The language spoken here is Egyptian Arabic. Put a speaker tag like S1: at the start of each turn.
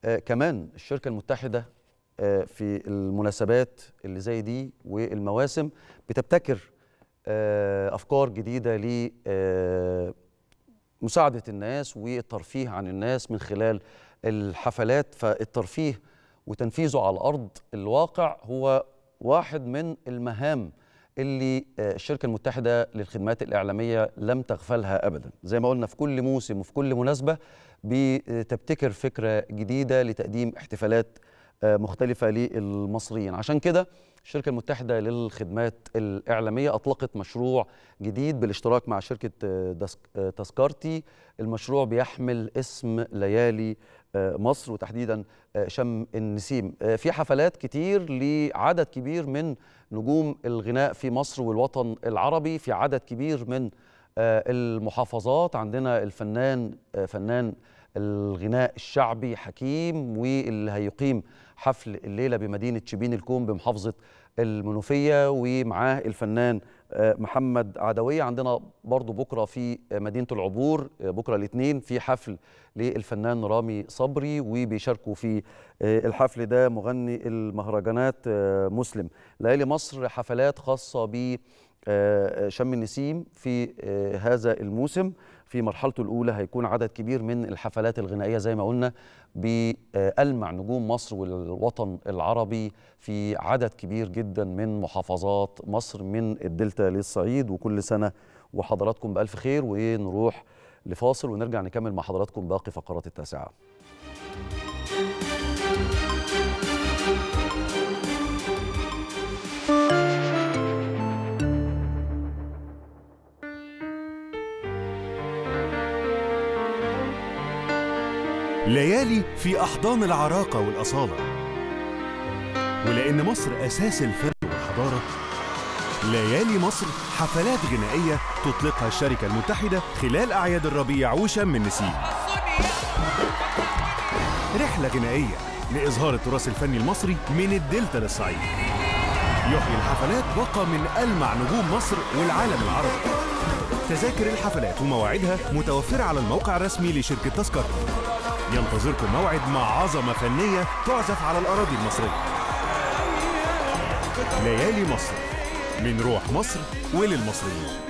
S1: آه، كمان الشركة المتحدة آه، في المناسبات اللي زي دي والمواسم بتبتكر آه، أفكار جديدة لمساعدة الناس والترفيه عن الناس من خلال الحفلات فالترفيه وتنفيذه على أرض الواقع هو واحد من المهام اللي آه، الشركة المتحدة للخدمات الإعلامية لم تغفلها أبدا زي ما قلنا في كل موسم وفي كل مناسبة بتبتكر فكرة جديدة لتقديم احتفالات آه، مختلفة للمصريين عشان كده الشركة المتحدة للخدمات الإعلامية أطلقت مشروع جديد بالاشتراك مع شركة آه، داسك- آه، تذكرتي المشروع بيحمل اسم ليالي آه، مصر وتحديدا آه، شم النسيم آه، في حفلات كتير لعدد كبير من نجوم الغناء في مصر والوطن العربي في عدد كبير من آه، المحافظات عندنا الفنان آه، فنان الغناء الشعبي حكيم واللي هيقيم حفل الليله بمدينه شبين الكوم بمحافظه المنوفيه ومعاه الفنان آه، محمد عدويه عندنا برضو بكره في آه، مدينه العبور آه، بكره الاثنين في حفل للفنان رامي صبري وبيشاركوا في آه، الحفل ده مغني المهرجانات آه، مسلم ليالي مصر حفلات خاصه ب آه، شم النسيم في آه، هذا الموسم في مرحلته الأولى هيكون عدد كبير من الحفلات الغنائية زي ما قلنا بألمع نجوم مصر والوطن العربي في عدد كبير جدا من محافظات مصر من الدلتا للصعيد وكل سنة وحضراتكم بألف خير ونروح لفاصل ونرجع نكمل مع حضراتكم باقي فقرات التاسعة
S2: ليالي في أحضان العراقة والأصالة ولأن مصر أساس الفن والحضارة ليالي مصر حفلات غنائية تطلقها الشركة المتحدة خلال أعياد الربيع وشم النسيم رحلة غنائية لإظهار التراث الفني المصري من الدلتا للصعيد يحيي الحفلات باقة من ألمع نجوم مصر والعالم العربي تذاكر الحفلات ومواعيدها متوفرة على الموقع الرسمي لشركة تذكرة ينتظركم موعد مع عظمة فنية تعزف على الأراضي المصرية ليالي مصر من روح مصر وللمصريين